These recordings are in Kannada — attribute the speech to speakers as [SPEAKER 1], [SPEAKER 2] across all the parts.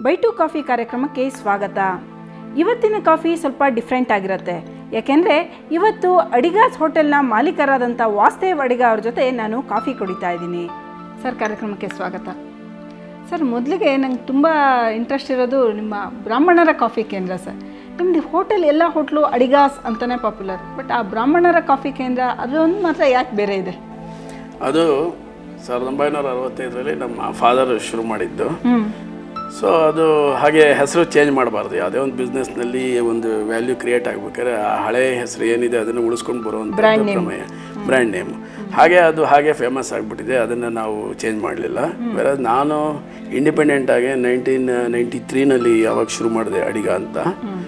[SPEAKER 1] ಬೈಟು ಕಾಫಿ ಕಾರ್ಯಕ್ರಮಕ್ಕೆ ಸ್ವಾಗತ ಇವತ್ತಿನ ಕಾಫಿ ಸ್ವಲ್ಪ ಡಿಫ್ರೆಂಟ್ ಆಗಿರುತ್ತೆ ಯಾಕೆಂದರೆ ಇವತ್ತು ಅಡಿಗಾಸ್ ಹೋಟೆಲ್ನ ಮಾಲೀಕರಾದಂಥ ವಾಸ್ತೇವ್ ಅಡಿಗ ಅವ್ರ ಜೊತೆ ನಾನು ಕಾಫಿ ಕುಡಿತಾ ಇದ್ದೀನಿ ಸರ್ ಕಾರ್ಯಕ್ರಮಕ್ಕೆ ಸ್ವಾಗತ ಸರ್ ಮೊದಲಿಗೆ ನಂಗೆ ತುಂಬ ಇಂಟ್ರೆಸ್ಟ್ ಇರೋದು ನಿಮ್ಮ ಬ್ರಾಹ್ಮಣರ ಕಾಫಿ ಕೇಂದ್ರ ಸರ್ ನಿಮ್ಮದು ಹೋಟೆಲ್ ಎಲ್ಲ ಹೋಟ್ಲು ಅಡಿಗಾಸ್ ಅಂತಲೇ ಪಾಪ್ಯುಲರ್ ಬಟ್ ಆ ಬ್ರಾಹ್ಮಣರ ಕಾಫಿ ಕೇಂದ್ರ ಅದೊಂದು ಮಾತ್ರ ಯಾಕೆ ಬೇರೆ ಇದೆ
[SPEAKER 2] ಅದು ಸಾವಿರದ ಒಂಬೈನೂರ ಅರವತ್ತೈದರಲ್ಲಿ ನಮ್ಮ ಫಾದರ್ ಶುರು ಮಾಡಿದ್ದು
[SPEAKER 1] ಹ್ಞೂ
[SPEAKER 2] ಸೊ ಅದು ಹಾಗೆ ಹೆಸರು ಚೇಂಜ್ ಮಾಡಬಾರ್ದು ಯಾವುದೇ ಒಂದು ಬಿಸ್ನೆಸ್ನಲ್ಲಿ ಒಂದು ವ್ಯಾಲ್ಯೂ ಕ್ರಿಯೇಟ್ ಆಗ್ಬೇಕಾದ್ರೆ ಆ ಹಳೆ ಹೆಸರು ಏನಿದೆ ಅದನ್ನು ಉಳಿಸ್ಕೊಂಡು ಬರುವಂಥ ಪ್ರಮೇಯ ಬ್ರ್ಯಾಂಡ್ ನೇಮ್ ಹಾಗೆ ಅದು ಹಾಗೆ ಫೇಮಸ್ ಆಗಿಬಿಟ್ಟಿದೆ ಅದನ್ನು ನಾವು ಚೇಂಜ್ ಮಾಡಲಿಲ್ಲ ಬೇರೆ ನಾನು ಇಂಡಿಪೆಂಡೆಂಟ್ ಆಗಿ ನೈನ್ಟೀನ್ ನೈಂಟಿ ತ್ರೀನಲ್ಲಿ ಯಾವಾಗ ಶುರು ಮಾಡಿದೆ ಅಡಿಗ ಅಂತ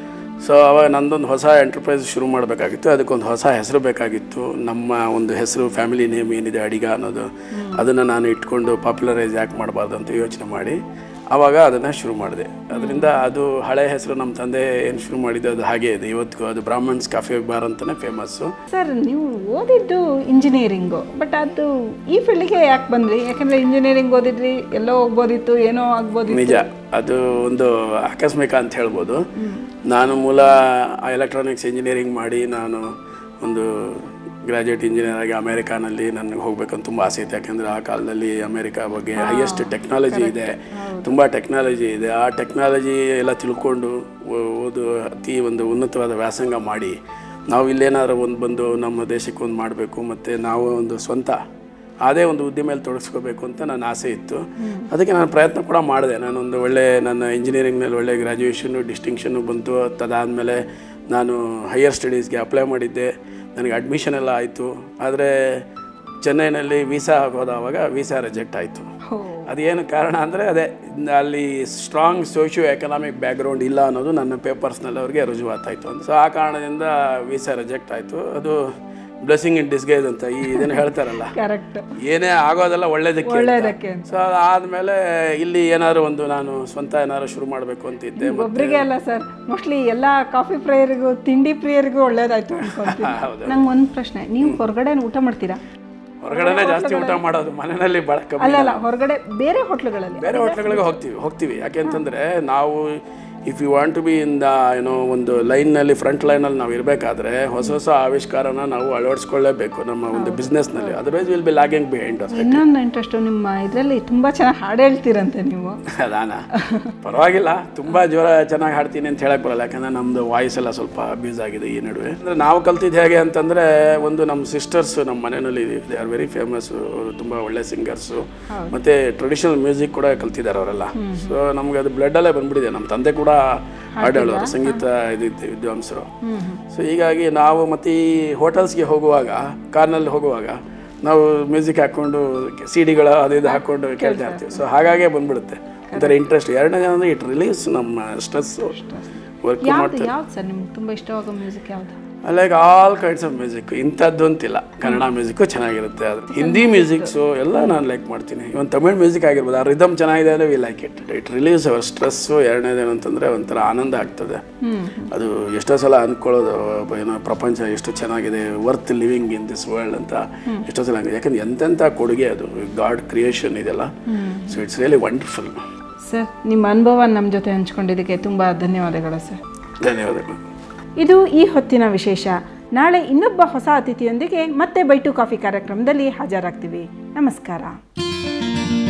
[SPEAKER 2] ಸೊ ಅವಾಗ ನಂದೊಂದು ಹೊಸ ಎಂಟರ್ಪ್ರೈಸ್ ಶುರು ಮಾಡಬೇಕಾಗಿತ್ತು ಅದಕ್ಕೊಂದು ಹೊಸ ಹೆಸರು ಬೇಕಾಗಿತ್ತು ನಮ್ಮ ಒಂದು ಹೆಸರು ಫ್ಯಾಮಿಲಿ ನೇಮ್ ಏನಿದೆ ಅಡಿಗ ಅನ್ನೋದು ಅದನ್ನು ನಾನು ಇಟ್ಕೊಂಡು ಪಾಪ್ಯುಲರೈಸ್ ಯಾಕೆ ಮಾಡಬಾರ್ದು ಅಂತ ಯೋಚನೆ ಮಾಡಿ ಆವಾಗ ಅದನ್ನು ಶುರು ಮಾಡಿದೆ ಅದರಿಂದ ಅದು ಹಳೆ ಹೆಸರು ನಮ್ಮ ತಂದೆ ಏನು ಶುರು ಮಾಡಿದ್ದು ಅದು ಹಾಗೇ ಇದೆ ಇವತ್ತಿಗೂ ಅದು ಬ್ರಾಹ್ಮಣ್ಸ್ ಕಾಫಿ ಬಾರ್ ಅಂತಲೇ ಫೇಮಸ್ಸು
[SPEAKER 1] ಸರ್ ನೀವು ಓದಿದ್ದು ಇಂಜಿನಿಯರಿಂಗು ಬಟ್ ಅದು ಈ ಫೀಲ್ಡಿಗೆ ಯಾಕೆ ಬಂದ್ರಿ ಯಾಕಂದರೆ ಇಂಜಿನಿಯರಿಂಗ್ ಓದಿದ್ರಿ ಎಲ್ಲೋ ಹೋಗ್ಬೋದಿತ್ತು ಏನೋ ಆಗ್ಬೋದಿತ್ತು
[SPEAKER 2] ನಿಜ ಅದು ಒಂದು ಆಕಸ್ಮಿಕ ಅಂತ ಹೇಳ್ಬೋದು ನಾನು ಮೂಲ ಎಲೆಕ್ಟ್ರಾನಿಕ್ಸ್ ಇಂಜಿನಿಯರಿಂಗ್ ಮಾಡಿ ನಾನು ಒಂದು ಗ್ರಾಜುಯೇಟ್ ಇಂಜಿನಿಯರ್ ಆಗಿ ಅಮೇರಿಕಾನಲ್ಲಿ ನನಗೆ ಹೋಗ್ಬೇಕಂತ ತುಂಬ ಆಸೆ ಇತ್ತು ಯಾಕೆಂದರೆ ಆ ಕಾಲದಲ್ಲಿ ಅಮೇರಿಕಾ ಬಗ್ಗೆ ಹೈಯೆಸ್ಟ್ ಟೆಕ್ನಾಲಜಿ ಇದೆ ತುಂಬ ಟೆಕ್ನಾಲಜಿ ಇದೆ ಆ ಟೆಕ್ನಾಲಜಿ ಎಲ್ಲ ತಿಳ್ಕೊಂಡು ಓ- ಓದು ಅತಿ ಒಂದು ಉನ್ನತವಾದ ವ್ಯಾಸಂಗ ಮಾಡಿ ನಾವು ಇಲ್ಲೇನಾದ್ರು ಒಂದು ಬಂದು ನಮ್ಮ ದೇಶಕ್ಕೆ ಒಂದು ಮಾಡಬೇಕು ಮತ್ತು ನಾವು ಒಂದು ಸ್ವಂತ ಅದೇ ಒಂದು ಉದ್ದಿಮೆಯಲ್ಲಿ ತೊಡಗಿಸ್ಕೋಬೇಕು ಅಂತ ನನ್ನ ಆಸೆ ಇತ್ತು ಅದಕ್ಕೆ ನಾನು ಪ್ರಯತ್ನ ಕೂಡ ಮಾಡಿದೆ ನಾನೊಂದು ಒಳ್ಳೆ ನನ್ನ ಇಂಜಿನಿಯರಿಂಗ್ನಲ್ಲಿ ಒಳ್ಳೆ ಗ್ರ್ಯಾಜುಯೇಷನ್ನು ಡಿಸ್ಟಿಂಕ್ಷನ್ನು ಬಂತು ತದಾದಮೇಲೆ ನಾನು ಹೈಯರ್ ಸ್ಟಡೀಸ್ಗೆ ಅಪ್ಲೈ ಮಾಡಿದ್ದೆ ನನಗೆ ಅಡ್ಮಿಷನ್ ಎಲ್ಲ ಆಯಿತು ಆದರೆ ಚೆನ್ನೈನಲ್ಲಿ ವೀಸಾ ಹೋದವಾಗ ವೀಸಾ ರಿಜೆಕ್ಟ್ ಆಯಿತು
[SPEAKER 1] ಹೋ
[SPEAKER 2] ಅದೇನು ಕಾರಣ ಅಂದರೆ ಅದೇ ಅಲ್ಲಿ ಸ್ಟ್ರಾಂಗ್ ಸೋಷಿಯೋ ಎಕನಾಮಿಕ್ ಬ್ಯಾಕ್ಗ್ರೌಂಡ್ ಇಲ್ಲ ಅನ್ನೋದು ನನ್ನ ಪೇಪರ್ಸ್ನಲ್ಲಿ ಅವ್ರಿಗೆ ರುಜುವಾತಾಯಿತು ಅಂತ ಸೊ ಆ ಕಾರಣದಿಂದ ವೀಸಾ ರಿಜೆಕ್ಟ್ ಆಯಿತು ಅದು ಬ್ಲೆಸ್ಸಿಂಗ್ ಇನ್ ಡಿಸ್ಗೈಸ್ ಅಂತ ಈ ಇದನ್ನು ಹೇಳ್ತಾರಲ್ಲ
[SPEAKER 1] ಕರೆಕ್ಟ್
[SPEAKER 2] ಏನೇ ಆಗೋದೆಲ್ಲ ಒಳ್ಳೇದಕ್ಕೆ ಅಂತ.
[SPEAKER 1] ಒಳ್ಳೇದಕ್ಕೆ
[SPEAKER 2] ಸೊ ಅದಾದಮೇಲೆ ಇಲ್ಲಿ ಏನಾದ್ರು ಒಂದು ನಾನು ಸ್ವಂತ ಏನಾದ್ರು ಶುರು ಮಾಡಬೇಕು ಅಂತಿದ್ದೆ
[SPEAKER 1] ಒಬ್ರಿಗೆ ಅಲ್ಲ ಸರ್ ಮೋಸ್ಟ್ಲಿ ಎಲ್ಲ ಕಾಫಿ ಪ್ರಿಯರಿಗೂ ತಿಂಡಿ ಪ್ರಿಯರಿಗೂ ಒಳ್ಳೇದಾಯ್ತು ಅನ್ಕೊಂತೀನಿ
[SPEAKER 2] ಹೌದು
[SPEAKER 1] ನಂಗೆ ಒಂದು ಪ್ರಶ್ನೆ ನೀವು ಹೊರಗಡೆ ಊಟ ಮಾಡ್ತೀರಾ
[SPEAKER 2] ಹೊರಗಡೆನೇ ಜಾಸ್ತಿ ಊಟ ಮಾಡೋದು ಮನೆಯಲ್ಲಿ ಭಾಳ ಕಮ್ಮಿ
[SPEAKER 1] ಅಲ್ಲ ಅಲ್ಲ ಹೊರಗಡೆ ಬೇರೆ ಹೋಟ್ಲುಗಳಲ್ಲಿ
[SPEAKER 2] ಬೇರೆ ಹೋಟ್ಲ್ಗಳಿಗೆ ಹೋಗ್ತೀವಿ ಹೋಗ್ತೀವಿ ಯಾಕೆಂತಂದರೆ ನಾವು if you want to be in the ಏನೋ ಒಂದು ಲೈನ್ನಲ್ಲಿ ಫ್ರಂಟ್ ಲೈನಲ್ಲಿ ನಾವು ಇರಬೇಕಾದ್ರೆ ಹೊಸ ಹೊಸ ಆವಿಷ್ಕಾರನ ನಾವು ಅಳವಡಿಸ್ಕೊಳ್ಳೇಬೇಕು ನಮ್ಮ ಒಂದು ಬಿಸ್ನೆಸ್ನಲ್ಲಿ otherwise will be lagging behind us
[SPEAKER 1] ಇನ್ನೊಂದು ಇಂಟ್ರೆಸ್ಟು ನಿಮ್ಮ ಇದರಲ್ಲಿ ತುಂಬ ಚೆನ್ನಾಗಿ ಹಾಡು ಹೇಳ್ತೀರಂತೆ ನೀವು
[SPEAKER 2] ಅದಾನ ಪರವಾಗಿಲ್ಲ ತುಂಬ ಜೋರ ಚೆನ್ನಾಗಿ ಹಾಡ್ತೀನಿ ಅಂತ ಹೇಳಕ್ ಬರಲ್ಲ ಯಾಕಂದ್ರೆ ನಮ್ಮದು ವಾಯ್ಸ್ ಎಲ್ಲ ಸ್ವಲ್ಪ ಅಬ್ಯೂಸ್ ಆಗಿದೆ ಈ ನಡುವೆ ಅಂದರೆ ನಾವು ಕಲ್ತಿದ್ದು ಹೇಗೆ ಅಂತಂದರೆ ಒಂದು ನಮ್ಮ ಸಿಸ್ಟರ್ಸ್ ನಮ್ಮ ಮನೆಯಲ್ಲಿ ದೇ ಆರ್ ವೆರಿ ಫೇಮಸ್ ತುಂಬ ಒಳ್ಳೆ ಸಿಂಗರ್ಸು ಮತ್ತು ಟ್ರೆಡಿಷನಲ್ ಮ್ಯೂಸಿಕ್ ಕೂಡ ಕಲ್ತಿದ್ದಾರೆ ಅವರೆಲ್ಲ ಸೊ ನಮ್ಗೆ ಅದು ಬ್ಲಡ್ಡಲ್ಲೇ ಬಂದ್ಬಿಟ್ಟಿದೆ ನಮ್ಮ ತಂದೆ ಕೂಡ ಹಾಡು ಹೇಳೋರು ಸಂಗೀತ ಇದಿತ್ತು ವಿದ್ವಾಂಸರು ಸೊ ಹೀಗಾಗಿ ನಾವು ಮತ್ತು ಈ ಹೋಟೆಲ್ಸ್ಗೆ ಹೋಗುವಾಗ ಕಾರ್ನಲ್ಲಿ ಹೋಗುವಾಗ ನಾವು ಮ್ಯೂಸಿಕ್ ಹಾಕ್ಕೊಂಡು ಸಿ ಡಿಗಳು ಅದು ಇದು ಹಾಕ್ಕೊಂಡು ಕೇಳ್ತಾ ಇರ್ತೀವಿ ಸೊ ಹಾಗಾಗೇ ಬಂದ್ಬಿಡುತ್ತೆ ಒಂಥರ ಇಂಟ್ರೆಸ್ಟ್ ಎರಡನೇ ಅಂದರೆ ಇಟ್ ರಿಲೀಸ್ ನಮ್ಮ ಸ್ಟ್ರೆಸ್ಸು ವರ್ಕ್
[SPEAKER 1] ಯಾವ್ದು ಯಾವ್ದು ಸರ್ ನಿಮ್ಗೆ ತುಂಬ ಇಷ್ಟವಾಗೋ ಮ್ಯೂಸಿಕ್ ಯಾವುದು
[SPEAKER 2] like all kinds of music ಇಂಥದ್ದು ಅಂತಿಲ್ಲ ಕನ್ನಡ ಮ್ಯೂಸಿಕ್ಕು ಚೆನ್ನಾಗಿರುತ್ತೆ ಅದು ಹಿಂದಿ ಮ್ಯೂಸಿಕ್ಸು ಎಲ್ಲ ನಾನು ಲೈಕ್ ಮಾಡ್ತೀನಿ ಇವನ್ ತಮಿಳ್ ಮ್ಯೂಸಿಕ್ ಆಗಿರ್ಬೋದು ಆ ರಿದಮ್ ಚೆನ್ನಾಗಿದೆ ಅಂದರೆ we like it it release our stress ಎರಡನೇದೇನು ಅಂತಂದರೆ ಒಂಥರ ಆನಂದ ಆಗ್ತದೆ ಅದು ಎಷ್ಟೋ ಸಲ ಅಂದ್ಕೊಳ್ಳೋದು ಒಬ್ಬ ಏನೋ ಪ್ರಪಂಚ ಎಷ್ಟು ಚೆನ್ನಾಗಿದೆ worth living in this world ಅಂತ ಎಷ್ಟೋ ಸಲ ಆಗಿದೆ ಯಾಕಂದ್ರೆ ಎಂತೆಂಥ ಕೊಡುಗೆ ಅದು ಗಾಡ್ ಕ್ರಿಯೇಷನ್ ಇದೆಲ್ಲ so it's really wonderful
[SPEAKER 1] sir ನಿಮ್ಮ ಅನುಭವ ನಮ್ಮ ಜೊತೆ ಹಂಚ್ಕೊಂಡಿದ್ದಕ್ಕೆ ತುಂಬ ಧನ್ಯವಾದಗಳು ಸರ್
[SPEAKER 2] ಧನ್ಯವಾದಗಳು
[SPEAKER 1] ಇದು ಈ ಹೊತ್ತಿನ ವಿಶೇಷ ನಾಳೆ ಇನ್ನೊಬ್ಬ ಹೊಸ ಅತಿಥಿಯೊಂದಿಗೆ ಮತ್ತೆ ಬೈಟು ಕಾಫಿ ಕಾರ್ಯಕ್ರಮದಲ್ಲಿ ಹಾಜರಾಗ್ತೀವಿ ನಮಸ್ಕಾರ